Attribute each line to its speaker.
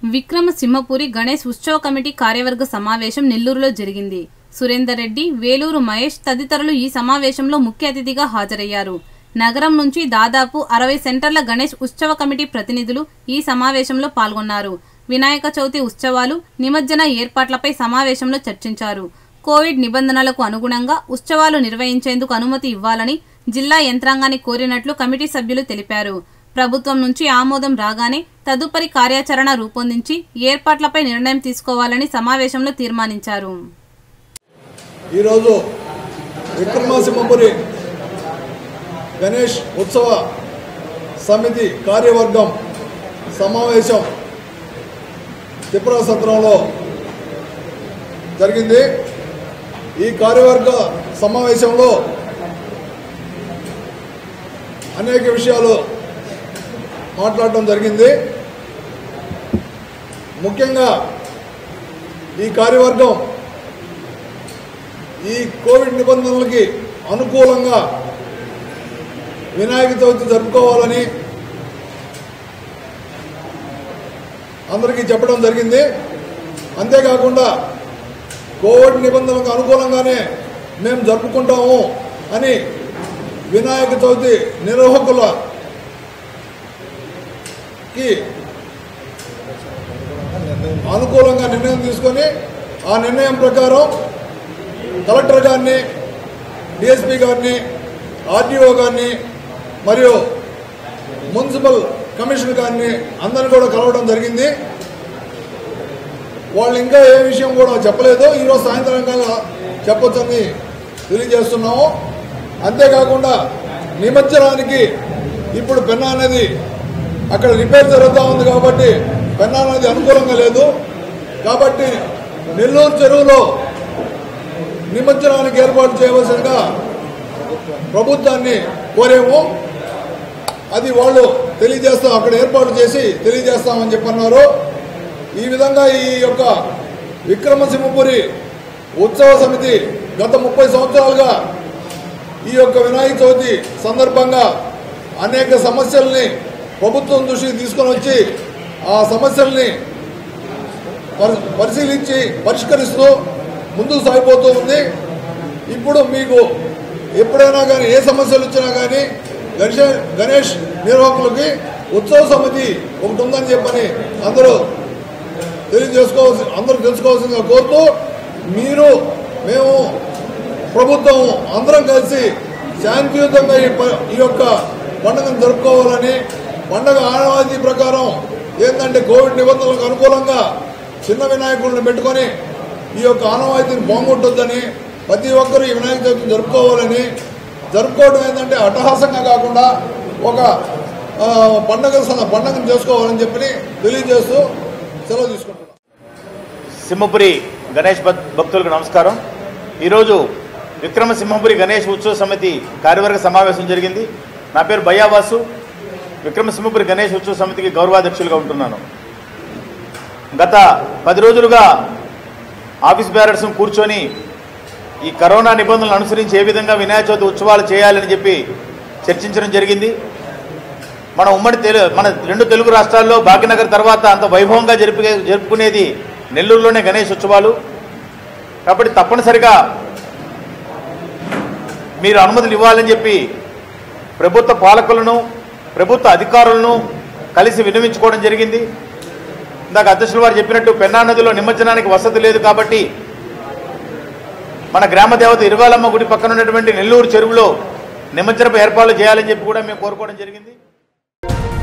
Speaker 1: విక్రమ సింహపురి గణేష్ ఉత్సవ కమిటీ కార్యవర్గ సమావేశం నెల్లూరులో జరిగింది సురేందర్ రెడ్డి వేలూరు మహేష్ తదితరులు ఈ సమావేశంలో ముఖ్య అతిథిగా హాజరయ్యారు నగరం నుంచి దాదాపు అరవై సెంటర్ల గణేష్ ఉత్సవ కమిటీ ప్రతినిధులు ఈ సమావేశంలో పాల్గొన్నారు వినాయక చవితి ఉత్సవాలు నిమజ్జన ఏర్పాట్లపై సమావేశంలో చర్చించారు కోవిడ్ నిబంధనలకు అనుగుణంగా ఉత్సవాలు నిర్వహించేందుకు అనుమతి ఇవ్వాలని జిల్లా యంత్రాంగాన్ని కోరినట్లు కమిటీ సభ్యులు తెలిపారు ప్రభుత్వం నుంచి ఆమోదం రాగానే తదుపరి కార్యాచరణ రూపొందించి ఏర్పాట్లపై నిర్ణయం తీసుకోవాలని సమావేశంలో తీర్మానించారు
Speaker 2: ఈరోజు విక్రమసింహపురి గణేష్ ఉత్సవ సమితి కార్యవర్గం సమావేశం త్రిపుర సత్రంలో జరిగింది ఈ కార్యవర్గ సమావేశంలో అనేక విషయాలు మాట్లాడటం జరిగింది ముఖ్యంగా ఈ కార్యవర్గం ఈ కోవిడ్ నిబంధనలకి అనుకూలంగా వినాయక చవితి జరుపుకోవాలని అందరికీ చెప్పడం జరిగింది అంతేకాకుండా కోవిడ్ నిబంధనలకు అనుకూలంగానే మేము జరుపుకుంటాము అని వినాయక చవితి నిర్వాహకులకి అనుకూలంగా నిర్ణయం తీసుకొని ఆ నిర్ణయం ప్రకారం కలెక్టర్ గారిని డిఎస్పీ గారిని ఆర్డీఓ గారిని మరియు మున్సిపల్ కమిషనర్ గారిని అందరిని కూడా కలవడం జరిగింది వాళ్ళు ఇంకా ఏ విషయం కూడా చెప్పలేదు ఈరోజు సాయంత్రం కల్లా చెప్పొచ్చని తెలియజేస్తున్నాము అంతేకాకుండా నిమజ్జనానికి ఇప్పుడు పెన్నా అనేది అక్కడ రిపేర్ జరుగుతూ ఉంది కాబట్టి పెన్నా అనేది అనుకూలంగా లేదు కాబట్టి నెల్లూరు చెరువులో నిమజ్జనానికి ఏర్పాటు చేయవలసిందిగా ప్రభుత్వాన్ని కోరేము అది వాళ్ళు తెలియజేస్తాం అక్కడ ఏర్పాటు చేసి తెలియజేస్తామని చెప్పన్నారు ఈ విధంగా ఈ యొక్క విక్రమసింహపురి ఉత్సవ సమితి గత ముప్పై సంవత్సరాలుగా ఈ యొక్క వినాయక చవితి సందర్భంగా అనేక సమస్యల్ని ప్రభుత్వం దృష్టికి తీసుకొని వచ్చి ఆ సమస్యల్ని పరి- పరిశీలించి పరిష్కరిస్తూ ముందుకు సాగిపోతూ ఉంది ఇప్పుడు మీకు ఎప్పుడైనా కానీ ఏ సమస్యలు వచ్చినా కానీ గణేష్ గణేష్ నిర్వాహకులకి ఉత్సవ సమితి ఒకటి ఉందని చెప్పని అందరూ తెలియజేసుకోవాల్సి అందరూ తెలుసుకోవాల్సిందిగా కోరుతూ మీరు మేము ప్రభుత్వం అందరం కలిసి శాంతియుతంగా ఈ ప- ఈ యొక్క పండుగను జరుపుకోవాలని పండగ ఆనవాయితీ ప్రకారం ఏంటంటే కోవిడ్ నిబంధనలకు అనుకూలంగా చిన్న వినాయకులను పెట్టుకొని ఈ యొక్క ఆనవాయితీని బాగుంటుందని ప్రతి ఒక్కరూ ఈ వినాయక చవితిని జరుపుకోవాలని జరుపుకోవడం ఏంటంటే అట్టహాసంగా కాకుండా ఒక ఆ, పండగ స- పండగను చేసుకోవాలని చెప్పి తెలియజేస్తూ సెలవు తీసుకుంటున్నాం
Speaker 3: సింహపురి గణేష్ భక్- భక్తులకు నమస్కారం ఈరోజు విక్రమ సింహపురి గణేష్ ఉత్సవ సమితి కార్యవర్గ సమావేశం జరిగింది నా పేరు బయ్యావాసు విక్రమ సింహపురి గణేష్ ఉత్సవ సమితికి గౌరవాధ్యక్షులుగా ఉంటున్నాను గత పది రోజులుగా ఆఫీస్ బ్యారర్స్ కూర్చొని ఈ కరోనా నిబంధనలు అనుసరించి ఏ విధంగా వినాయక చవితి ఉత్సవాలు చేయాలని చెప్పి చర్చించడం జరిగింది మన ఉమ్మడి తెలు మన రెండు తెలుగు రాష్ట్రాల్లో భాగ్యనగర్ తర్వాత అంత వైభవంగా జరిపి జరుపుకునేది నెల్లూరులోనే గణేష్ ఉత్సవాలు కాబట్టి తప్పనిసరిగా మీరు అనుమతులు ఇవ్వాలని చెప్పి ప్రభుత్వ పాలకులను ప్రభుత్వ అధికారులను కలిసి విన్నవించుకోవడం జరిగింది ఇందాక అధ్యక్షులు వారు చెప్పినట్టు పెన్నా నదిలో నిమజ్జనానికి వసతి లేదు కాబట్టి మన గ్రామ దేవత ఇరుగాలమ్మ గుడి పక్కన ఉన్నటువంటి నెల్లూరు చెరువులో నిమజ్జనపు ఏర్పాట్లు చేయాలని చెప్పి కూడా మేము కోరుకోవడం జరిగింది